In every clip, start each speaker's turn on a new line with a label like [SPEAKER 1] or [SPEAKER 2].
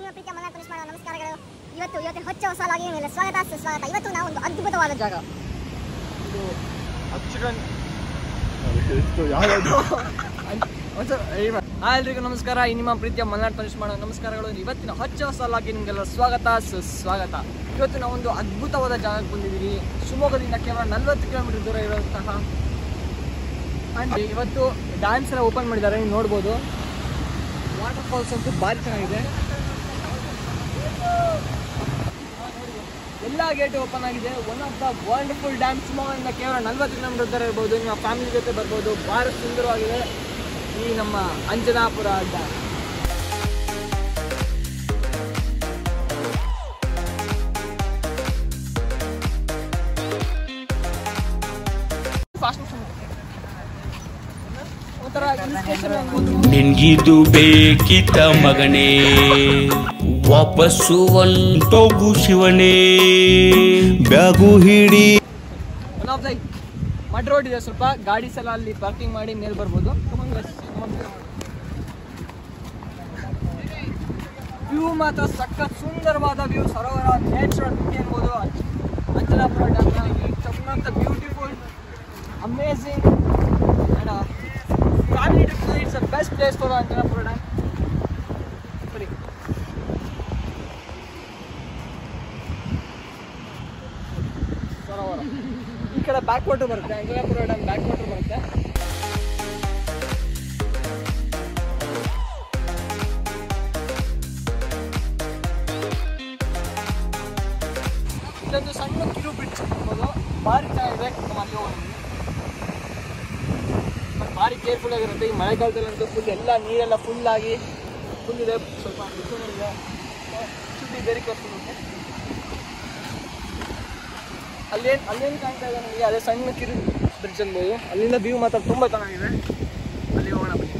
[SPEAKER 1] ನಿಮ್ಮ ಪ್ರೀತಿಯ ಮನ ಪುನಃ ಮಾಡುವ ನಮಸ್ಕಾರಗಳು ಇವತ್ತು ಇವತ್ತಿನ ಹೊಚ್ಚ ಹೊಸ ಲಾಗಿನ ಮೇಲೆ ಸ್ವಾಗತ ಸುಸ್ವಾಗತ ಇವತ್ತು ನಾವು ಒಂದು ಅದ್ಭುತವಾದ ಜಾಗ
[SPEAKER 2] ಇದು ಅಚ್ಚುಕನ್ ಎಷ್ಟು ಯಾವ್ದು
[SPEAKER 3] ಹಾಯ್ ಎಲ್ರಿಗೂ ನಮಸ್ಕಾರ ಈ ನಿಮ್ಮ ಪ್ರೀತಿಯ ಮಲ್ನಾಡ್ ಪನಿಷ್ ಮಾಡೋ ನಮಸ್ಕಾರಗಳು ಇವತ್ತಿನ ಹೊಚ್ಚ ಹೊಸ ಲಾಗಿ ನಿಮಗೆಲ್ಲ ಸ್ವಾಗತ ಸುಸ್ವಾಗತ ಇವತ್ತು ನಾವು ಒಂದು ಅದ್ಭುತವಾದ ಜಾಗಕ್ಕೆ ಬಂದಿದ್ದೀವಿ ಶಿವಮೊಗ್ಗದಿಂದ ಕೇವಲ ನಲ್ವತ್ತು ಕಿಲೋಮೀಟರ್ ದೂರ ಇರುವಂತಹ ಆ್ಯಂಡ್ ಇವತ್ತು ಡ್ಯಾನ್ಸ್ ಎಲ್ಲ ಓಪನ್ ಮಾಡಿದ್ದಾರೆ ನೀವು ನೋಡ್ಬೋದು ವಾಟರ್ ಫಾಲ್ಸ್ ಅಂತೂ ಭಾರಿ ಚೆನ್ನಾಗಿದೆ ಎಲ್ಲ ಗೇಟ್ ಓಪನ್ ಆಗಿದೆ one of the wonderful dam ಶಿವಮೊಗ್ಗದಿಂದ ಕೇವಲ ನಲ್ವತ್ತು ಕಿಲೋಮೀಟರ್ ದೂರ ಇರ್ಬೋದು ನಿಮ್ಮ ಫ್ಯಾಮಿಲಿ ಜೊತೆ ಬರ್ಬೋದು ಭಾಳ ಸುಂದರವಾಗಿದೆ ಈ ನಮ್ಮ ಅಂಜನಾಪುರ ಡ್ಯಾಮ್ ಫಾಸ್ಟ್ ಒಂಥರ hill station ಒಂದು
[SPEAKER 4] ನಿನ್ಗಿದು ಬೇಕಿತ ಮಗನೇ ವಾಪಸ್ಸು ಒಂಟೋಗು ಶಿವನೇ ಬ್ಯಾಗು ಹಿಡಿ
[SPEAKER 3] one of the mud road ಇದೆ ಸ್ವಲ್ಪ ಗಾಡೀಸ್ ಎಲ್ಲ ಅಲ್ಲಿ ಪಾರ್ಕಿಂಗ್ ಮಾಡಿ ಮೇಲೆ ಬರ್ಬೋದು ವ್ಯೂ ಮಾತ್ರ ಸಖತ್ ಸುಂದರವಾದ ವ್ಯೂ ಸರೋವರ ನೇಚರ್ ಬ್ಯೂಟಿ ಅನ್ಬೋದು Anjanapura dam one of the beautiful amazing family trip it's a best place for Anjanapura dam ಸರಿ ಸರೋವರ ಈ ಕಡೆ ಬ್ಯಾಕ್ ವಾಟರ್ ಬರುತ್ತೆ ಅಂಜನಾಪುರ ಡ್ಯಾಮ್ ಬ್ಯಾಕ್ ವಾಟರ್ ಬರುತ್ತೆ ಇಲ್ಲೊಂದು ಸಣ್ಣ ಕಿರು ಬ್ರಿಡ್ಜ್ ಇರ್ಬೋದು ಭಾರಿ ಚೆನ್ನಾಗಿದೆ ನಾವು ಅಲ್ಲಿ ಹೋಗಿದ್ವಿ ಬಟ್ ಭಾರಿ ಕೇರ್ಫುಲ್ ಆಗಿರುತ್ತೆ ಈ ಮಳೆಗಾಲದಲ್ಲಂತೂ ಫುಲ್ ಎಲ್ಲ ನೀರೆಲ್ಲ ಫುಲ್ ಆಗಿ ಫುಲ್ ಇದೆ ಸ್ವಲ್ಪ ಬಿಸಿಲು ಇದೆ ಶುಡ್ ಬಿ ವೆರಿ ಕೇರ್ಫುಲ್ ಇದೆ ಅಲ್ಲೇನು ಅಲ್ಲೇನು ಕಾಣ್ತಾ ಇದೆ ನನಗೆ ಅದೇ ಸಣ್ಣ ಕಿರು ಬ್ರಿಡ್ಜ್ ಅನ್ಬೋದು ಅಲ್ಲಿಂದ ವ್ಯೂ ಮಾತ್ರ ತುಂಬ ಚೆನ್ನಾಗಿದೆ ಅಲ್ಲಿ ಹೋಗೋಣ ಬನ್ನಿ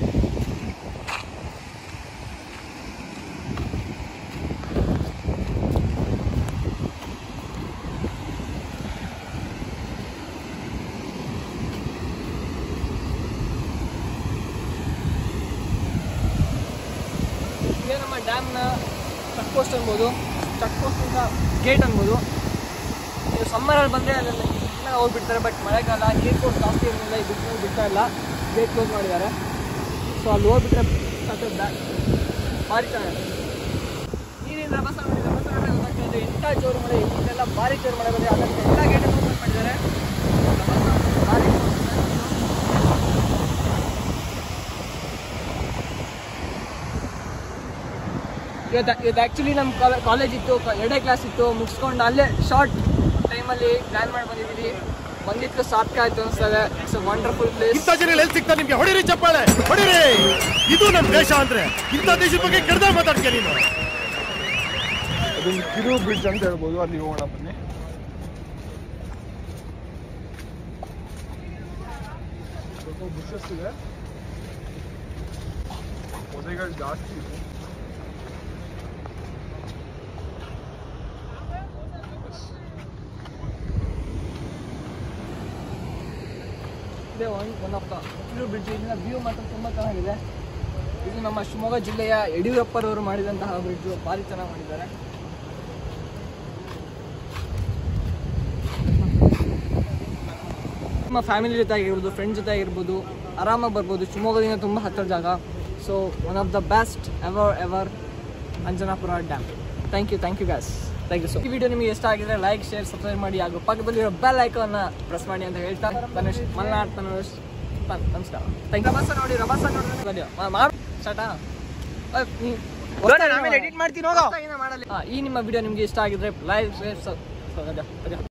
[SPEAKER 3] ಇದೇ ನಮ್ಮ ಡ್ಯಾಮ್ನ ಚೆಕ್ ಪೋಸ್ಟ್ ಅನ್ಬೋದು ಚೆಕ್ ಪೋಸ್ಟಿಂದ ಗೇಟ್ ಅನ್ಬೋದು ಇದು ಸಮ್ಮರಲ್ಲಿ ಬಂದರೆ ಅದನ್ನು ಎಲ್ಲ ಹೋಗ್ಬಿಡ್ತಾರೆ ಬಟ್ ಮಳೆಗಾಲ ನೀರು ಕೂಡ ಜಾಸ್ತಿ ಇರೋದಿಲ್ಲ ಈ ಬಿಟ್ಟು ಬಿಡ್ತಾ ಇಲ್ಲ ಗೇಟ್ ಕ್ಲೋಸ್ ಮಾಡಿದ್ದಾರೆ ಸೊ ಅಲ್ಲಿ ಹೋಗ್ಬಿಟ್ರೆ ಸಾಕು ಬ್ಯಾಕ್ ಭಾರಿ ಚೆನ್ನಾಗಿದೆ ನೀರಿನ ರಭಸ ನೋಡಿ ರಭಸ ನೋಡಿ ಗೊತ್ತಾಗ್ತದೆ ಎಂಥ ಜೋರು ಮಳೆ ಇಲ್ಲೆಲ್ಲ ಭಾರಿ ಜೋರು ಮಳೆ ಬಂದಿದೆ ಅದಕ್ಕೆ ಎಲ್ಲ ಗೇಟ್ ಓಪನ್ ಮಾಡಿದ್ದಾರೆ ರಭಸ ಭಾರಿ ಇವತ್ತು ಇವತ್ತು ಆ್ಯಕ್ಚುಲಿ ನಮ್ಮ ಕಾಲೇಜ್ ಇತ್ತು ಕ- ಎರಡೇ ಕ್ಲಾಸ್ ಇತ್ತು ಮುಗಿಸ್ಕೊಂಡು ಅಲ್ಲೇ ಶಾರ್ಟ್ ಟೈಮಲ್ಲಿ ಪ್ಲ್ಯಾನ್ ಮಾಡಿ ಬಂದಿದ್ದೀವಿ ಬಂದಿದ್ದಕ್ಕೆ ಸಾರ್ಥಕ ಆಯ್ತು ಅನಿಸ್ತದೆ ಇಟ್ಸ್ ಅ ವಂಡರ್ಫುಲ್ ಪ್ಲೇಸ್
[SPEAKER 2] ಇಂಥ ಜನ ಎಲ್ಲಿ ಸಿಗ್ತಾರೆ ನಿಮ್ಗೆ ಹೊಡಿರಿ ಚಪ್ಪಾಳೆ ಹೊಡಿರಿ ಇದು ನಮ್ಮ ದೇಶ ಅಂದ್ರೆ ಇಂಥ ದೇಶದ ಬಗ್ಗೆ ಕೆಡ್ದ ಮಾತಾಡ್ತೀಯ ನೀನು ಅದೊಂದು ಕಿರು ಬ್ರಿಡ್ಜ್ ಅಂತ ಹೇಳ್ಬೋದು ಅಲ್ಲಿ ಹೋಗೋಣ ಬನ್ನಿ ಸ್ವಲ್ಪ ಬುಷಸ್ ಇದೆ ಪೊದೆಗಳು ಜಾಸ್ತಿ ಇದೆ
[SPEAKER 3] ಇದೆ ಒನ್ ಒನ್ ಆಫ್ ದ ಕಿರು ಬ್ರಿಡ್ಜ್ ಇದನ್ನ ವ್ಯೂ ಮಾತ್ರ ತುಂಬ ಚೆನ್ನಾಗಿದೆ ಇದು ನಮ್ಮ ಶಿವಮೊಗ್ಗ ಜಿಲ್ಲೆಯ ಯಡಿಯೂರಪ್ಪರವರು ಮಾಡಿದಂತಹ ಬ್ರಿಡ್ಜು ಭಾರಿ ಚೆನ್ನಾಗಿ ಮಾಡಿದ್ದಾರೆ ನಿಮ್ಮ ಫ್ಯಾಮಿಲಿ ಜೊತೆ ಆಗಿರ್ಬೋದು ಫ್ರೆಂಡ್ಸ್ ಜೊತೆ ಆಗಿರ್ಬೋದು ಆರಾಮಾಗಿ ಬರ್ಬೋದು ಶಿವಮೊಗ್ಗದಿಂದ ತುಂಬ ಹತ್ತಿರ ಜಾಗ so one of the best ever ever Anjanapura dam thank you thank you guys thank you so ಈ ವಿಡಿಯೋ ನಿಮಗೆ ಇಷ್ಟ ಆಗಿದ್ರೆ ಲೈಕ್ ಶೇರ್ ಸಬ್ಸ್ಕ್ರೈಬ್ ಮಾಡಿ ಹಾಗೂ ಪಕ್ಕದಲ್ಲಿರೋ ಬೆಲ್ ಐಕಾನ್ನ ಪ್ರೆಸ್ ಮಾಡಿ ಅಂತ ಹೇಳ್ತಾ ತನುಷ್ ಮಲ್ನಾಡ್ ತನುಷ್ ತ- ನಮಸ್ಕಾರ ಥ್ಯಾಂಕ್ ಯು ರಭಸ ನೋಡಿ ರಭಸ ನೋಡಿ ಮಾಡಿ ಸ್ಟಾರ್ಟಾ
[SPEAKER 2] ಆಮೇಲೆ edit ಮಾಡ್ತೀನಿ ಹೋಗು.
[SPEAKER 3] ಮಾಡಲಿ ಈ ನಿಮ್ಮ ವಿಡಿಯೋ ನಿಮಗೆ ಇಷ್ಟ ಆಗಿದ್ರೆ ಲೈಕ್ ಶೇರ್